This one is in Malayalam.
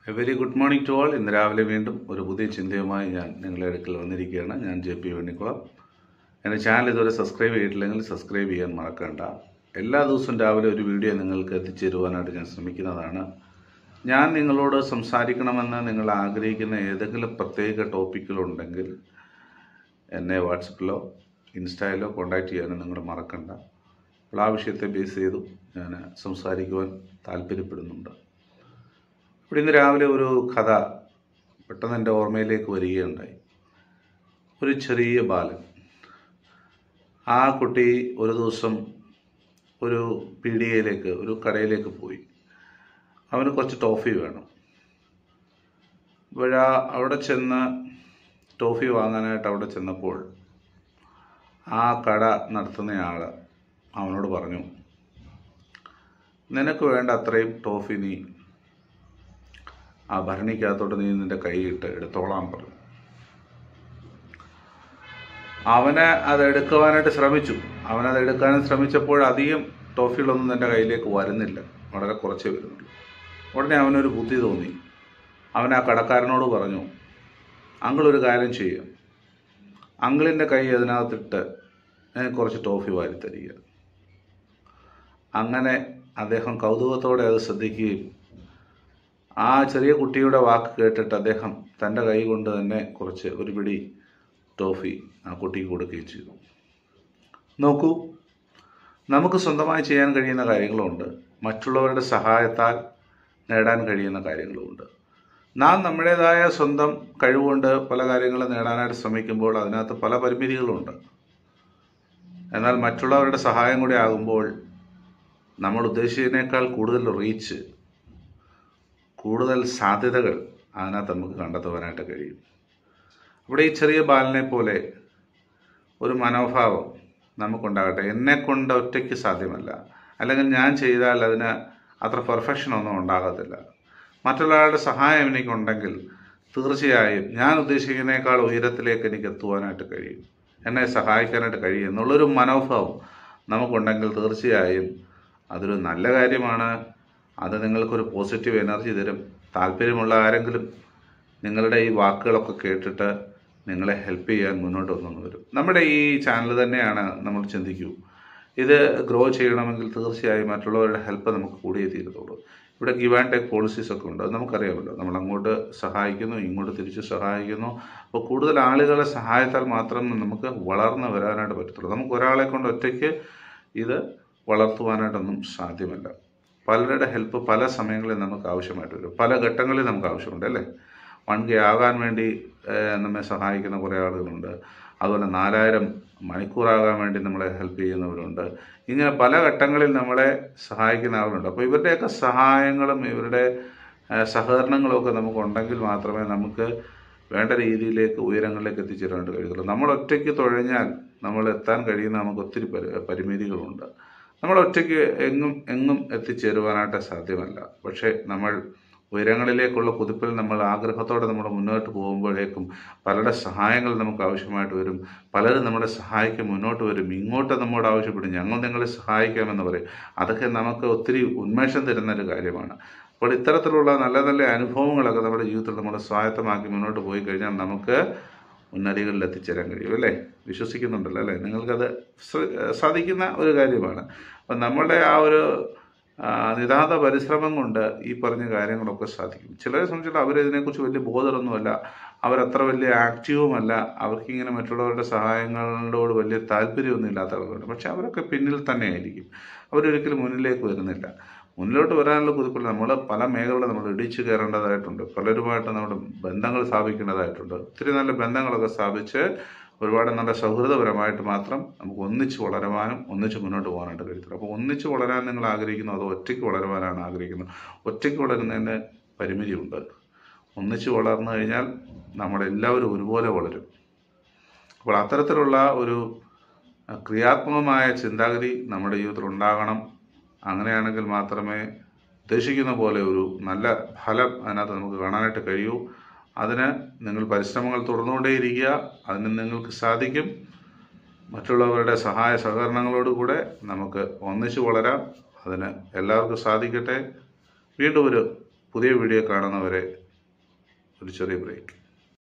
A very good morning to all ഇന്ന് രാവിലെ വീണ്ടും ഒരു പുതിയ ചിന്തയുമായി ഞാൻ നിങ്ങളുടെ അടുക്കൽ വന്നിരിക്കുകയാണ് ഞാൻ ജെ പി വെണ്ണിക്കുളം എൻ്റെ ചാനൽ ഇതുവരെ സബ്സ്ക്രൈബ് ചെയ്തിട്ടില്ലെങ്കിൽ സബ്സ്ക്രൈബ് ചെയ്യാൻ മറക്കണ്ട എല്ലാ ദിവസവും രാവിലെ ഒരു വീഡിയോ നിങ്ങൾക്ക് എത്തിച്ചേരുവാനായിട്ട് ഞാൻ ശ്രമിക്കുന്നതാണ് ഞാൻ നിങ്ങളോട് സംസാരിക്കണമെന്ന് നിങ്ങൾ ആഗ്രഹിക്കുന്ന ഏതെങ്കിലും പ്രത്യേക ടോപ്പിക്കുകളുണ്ടെങ്കിൽ എന്നെ വാട്സപ്പിലോ ഇൻസ്റ്റയിലോ കോൺടാക്റ്റ് ചെയ്യാനും നിങ്ങൾ മറക്കണ്ട അപ്പോൾ ആ വിഷയത്തെ ബേസ് ചെയ്തു ഞാൻ സംസാരിക്കുവാൻ താല്പര്യപ്പെടുന്നുണ്ട് ഇവിടെ ഇന്ന് രാവിലെ ഒരു കഥ പെട്ടെന്ന് എൻ്റെ ഓർമ്മയിലേക്ക് വരികയുണ്ടായി ഒരു ചെറിയ ബാലൻ ആ കുട്ടി ഒരു ദിവസം ഒരു പീടികയിലേക്ക് ഒരു കടയിലേക്ക് പോയി അവന് കുറച്ച് ടോഫി വേണം അപ്പോഴാ അവിടെ ചെന്ന് ടോഫി വാങ്ങാനായിട്ട് അവിടെ ചെന്നപ്പോൾ ആ കട നടത്തുന്നയാൾ അവനോട് പറഞ്ഞു നിനക്ക് വേണ്ട അത്രയും ടോഫി നീ ആ ഭരണിക്കകത്തോട്ട് നീ നിന്റെ കൈയിട്ട് എടുത്തോളാൻ പറഞ്ഞു അവന് അത് എടുക്കുവാനായിട്ട് ശ്രമിച്ചു അവനത് എടുക്കാനും ശ്രമിച്ചപ്പോൾ അധികം ടോഫികളൊന്നും തൻ്റെ കയ്യിലേക്ക് വരുന്നില്ല വളരെ കുറച്ചേ വരുന്നുള്ളൂ ഉടനെ അവനൊരു ബുദ്ധി തോന്നി അവൻ ആ കടക്കാരനോട് പറഞ്ഞു അങ്കിൾ ഒരു കാര്യം ചെയ്യും അങ്കിളിൻ്റെ കൈ അതിനകത്തിട്ട് എനിക്ക് കുറച്ച് ടോഫി വാരിത്തരിക അങ്ങനെ അദ്ദേഹം കൗതുകത്തോടെ അത് ശ്രദ്ധിക്കുകയും ആ ചെറിയ കുട്ടിയുടെ വാക്ക് കേട്ടിട്ട് അദ്ദേഹം തൻ്റെ കൈ കൊണ്ട് തന്നെ കുറച്ച് ഒരു പിടി ടോഫി ആ കുട്ടിക്ക് കൊടുക്കുകയും ചെയ്തു നോക്കൂ നമുക്ക് സ്വന്തമായി ചെയ്യാൻ കഴിയുന്ന കാര്യങ്ങളുണ്ട് മറ്റുള്ളവരുടെ സഹായത്താൽ നേടാൻ കഴിയുന്ന കാര്യങ്ങളുമുണ്ട് നാം നമ്മുടേതായ സ്വന്തം കഴിവുകൊണ്ട് പല കാര്യങ്ങളും നേടാനായിട്ട് ശ്രമിക്കുമ്പോൾ അതിനകത്ത് പല പരിമിതികളുണ്ട് എന്നാൽ മറ്റുള്ളവരുടെ സഹായം കൂടി ആകുമ്പോൾ നമ്മൾ ഉദ്ദേശിച്ചതിനേക്കാൾ കൂടുതൽ റീച്ച് കൂടുതൽ സാധ്യതകൾ അതിനകത്ത് നമുക്ക് കണ്ടെത്തുവാനായിട്ട് കഴിയും അവിടെ ഈ ചെറിയ ബാലനെ പോലെ ഒരു മനോഭാവം നമുക്കുണ്ടാകട്ടെ എന്നെ കൊണ്ട് ഒറ്റയ്ക്ക് സാധ്യമല്ല അല്ലെങ്കിൽ ഞാൻ ചെയ്താൽ അതിന് അത്ര പെർഫെക്ഷൻ ഒന്നും ഉണ്ടാകത്തില്ല മറ്റൊരാളുടെ സഹായം എനിക്കുണ്ടെങ്കിൽ തീർച്ചയായും ഞാൻ ഉദ്ദേശിക്കുന്നതിനേക്കാൾ ഉയരത്തിലേക്ക് എനിക്ക് എത്തുവാനായിട്ട് കഴിയും എന്നെ സഹായിക്കാനായിട്ട് കഴിയും എന്നുള്ളൊരു മനോഭാവം നമുക്കുണ്ടെങ്കിൽ തീർച്ചയായും അതൊരു നല്ല കാര്യമാണ് അത് നിങ്ങൾക്കൊരു പോസിറ്റീവ് എനർജി തരും താല്പര്യമുള്ള ആരെങ്കിലും നിങ്ങളുടെ ഈ വാക്കുകളൊക്കെ കേട്ടിട്ട് നിങ്ങളെ ഹെൽപ്പ് ചെയ്യാൻ മുന്നോട്ട് വന്നു വരും നമ്മുടെ ഈ ചാനൽ തന്നെയാണ് നമ്മൾ ചിന്തിക്കൂ ഇത് ഗ്രോ ചെയ്യണമെങ്കിൽ തീർച്ചയായും മറ്റുള്ളവരുടെ ഹെൽപ്പ് നമുക്ക് കൂടിയേ തീരത്തുള്ളൂ ഇവിടെ ഗിവ് ആൻഡ് ടേക്ക് പോളിസീസ് ഒക്കെ ഉണ്ട് അത് നമുക്കറിയാമല്ലോ നമ്മൾ അങ്ങോട്ട് സഹായിക്കുന്നു ഇങ്ങോട്ട് തിരിച്ച് സഹായിക്കുന്നു അപ്പോൾ കൂടുതൽ ആളുകളെ സഹായത്താൽ മാത്രം നമുക്ക് വളർന്നു വരാനായിട്ട് പറ്റത്തുള്ളൂ നമുക്ക് ഒരാളെ കൊണ്ട് ഒറ്റയ്ക്ക് ഇത് വളർത്തുവാനായിട്ടൊന്നും സാധ്യമല്ല പലരുടെ ഹെൽപ്പ് പല സമയങ്ങളിൽ നമുക്ക് ആവശ്യമായിട്ട് വരും പല ഘട്ടങ്ങളിൽ നമുക്ക് ആവശ്യമുണ്ട് അല്ലേ വൺ കെ ആകാൻ വേണ്ടി ഏഹ്, നമ്മെ സഹായിക്കുന്ന കുറേ ആളുകളുണ്ട് അതുപോലെ നാലായിരം മണിക്കൂറാകാൻ വേണ്ടി നമ്മളെ ഹെൽപ്പ് ചെയ്യുന്നവരുണ്ട് ഇങ്ങനെ പല ഘട്ടങ്ങളിൽ നമ്മളെ സഹായിക്കുന്ന ആളുകളുണ്ട് അപ്പോൾ ഇവരുടെയൊക്കെ സഹായങ്ങളും ഇവരുടെ ഏഹ്, സഹകരണങ്ങളും ഒക്കെ നമുക്കുണ്ടെങ്കിൽ മാത്രമേ നമുക്ക് വേണ്ട രീതിയിലേക്ക് ഉയരങ്ങളിലേക്ക് എത്തിച്ചേരാനായിട്ട് കഴിയത്തുള്ളൂ നമ്മൾ ഒറ്റയ്ക്ക് തുഴഞ്ഞാൽ നമ്മൾ എത്താൻ കഴിയുന്ന നമുക്ക് ഒത്തിരി പരി- പരിമിതികളുണ്ട് നമ്മൾ ഒറ്റയ്ക്ക് എങ്ങും എങ്ങും എത്തിച്ചേരുവാനായിട്ട് സാധ്യമല്ല പക്ഷേ നമ്മൾ ഉയരങ്ങളിലേക്കുള്ള കുതിപ്പിൽ നമ്മൾ ആഗ്രഹത്തോടെ നമ്മൾ മുന്നോട്ട് പോകുമ്പോഴേക്കും പലരുടെ സഹായങ്ങൾ നമുക്ക് ആവശ്യമായിട്ട് വരും പലരും നമ്മളെ സഹായിക്കാൻ മുന്നോട്ട് വരും ഇങ്ങോട്ട് നമ്മോട് ആവശ്യപ്പെടും ഞങ്ങൾ നിങ്ങളെ സഹായിക്കാമെന്ന് പറയും അതൊക്കെ നമുക്ക് ഒത്തിരി ഉന്മേഷം തരുന്ന ഒരു കാര്യമാണ് അപ്പോൾ ഇത്തരത്തിലുള്ള നല്ല നല്ല അനുഭവങ്ങളൊക്കെ നമ്മുടെ ജീവിതത്തിൽ നമ്മൾ സ്വായത്തമാക്കി മുന്നോട്ട് പോയി കഴിഞ്ഞാൽ നമുക്ക് ഉന്നതികളിൽ എത്തിച്ചേരാൻ കഴിയും അല്ലേ വിശ്വസിക്കുന്നുണ്ടല്ലോ അല്ലേ നിങ്ങൾക്കത് ശ്ര- സാധിക്കുന്ന ഒരു കാര്യമാണ് അപ്പം നമ്മളുടെ ആ ഒരു ആ, നിതാന്ത പരിശ്രമം കൊണ്ട് ഈ പറഞ്ഞ കാര്യങ്ങളൊക്കെ സാധിക്കും ചിലരെ സംബന്ധിച്ചിടത്തോളം അവരിതിനെക്കുറിച്ച് വലിയ ബോധമൊന്നുമല്ല അവരത്ര വലിയ ആക്റ്റീവുമല്ല അവർക്കിങ്ങനെ മറ്റുള്ളവരുടെ സഹായങ്ങളോട് വലിയ താല്പര്യമൊന്നും ഇല്ലാത്ത ആളുകളുണ്ട് പക്ഷെ അവരൊക്കെ പിന്നിൽ തന്നെ ആയിരിക്കും അവരൊരിക്കലും മുന്നിലേക്ക് വരുന്നില്ല മുന്നിലോട്ട് വരാനുള്ള കുതിപ്പില്ല നമ്മൾ പല മേഖലകളും നമ്മൾ ഇടിച്ചു കയറേണ്ടതായിട്ടുണ്ട് പലരുമായിട്ട് നമ്മുടെ ബന്ധങ്ങൾ സ്ഥാപിക്കേണ്ടതായിട്ടുണ്ട് ഒത്തിരി നല്ല ബന്ധങ്ങളൊക്കെ സ്ഥാപിച്ച് ഒരുപാട് നല്ല സൗഹൃദപരമായിട്ട് മാത്രം നമുക്ക് ഒന്നിച്ച് വളരുവാനും ഒന്നിച്ച് മുന്നോട്ട് പോകാനായിട്ട് കഴിയത്തുള്ളൂ അപ്പോൾ ഒന്നിച്ച് വളരാൻ നിങ്ങൾ ആഗ്രഹിക്കുന്നു അതോ ഒറ്റയ്ക്ക് വളരുവാനാണ് ആഗ്രഹിക്കുന്നത് ഒറ്റയ്ക്ക് വളരുന്നതിന് പരിമിതിയുണ്ട് ഒന്നിച്ച് വളർന്നു കഴിഞ്ഞാൽ നമ്മളെല്ലാവരും ഒരുപോലെ വളരും അപ്പോൾ അത്തരത്തിലുള്ള ഒരു അഹ്, ക്രിയാത്മകമായ ചിന്താഗതി നമ്മുടെ ജീവിതത്തിൽ ഉണ്ടാകണം അങ്ങനെയാണെങ്കിൽ മാത്രമേ ഉദ്ദേശിക്കുന്ന പോലെ ഒരു നല്ല ഫലം അതിനകത്ത് നമുക്ക് കാണാനായിട്ട് കഴിയൂ അതിന് നിങ്ങൾ പരിശ്രമങ്ങൾ തുടർന്നുകൊണ്ടേയിരിക്കുക അതിന് നിങ്ങൾക്ക് സാധിക്കും മറ്റുള്ളവരുടെ സഹായ സഹകരണങ്ങളോടുകൂടെ നമുക്ക് ഒന്നിച്ചു വളരാം അതിന് എല്ലാവർക്കും സാധിക്കട്ടെ വീണ്ടും ഒരു പുതിയ വീഡിയോ കാണുന്നവരെ ഒരു ചെറിയ ബ്രേക്ക്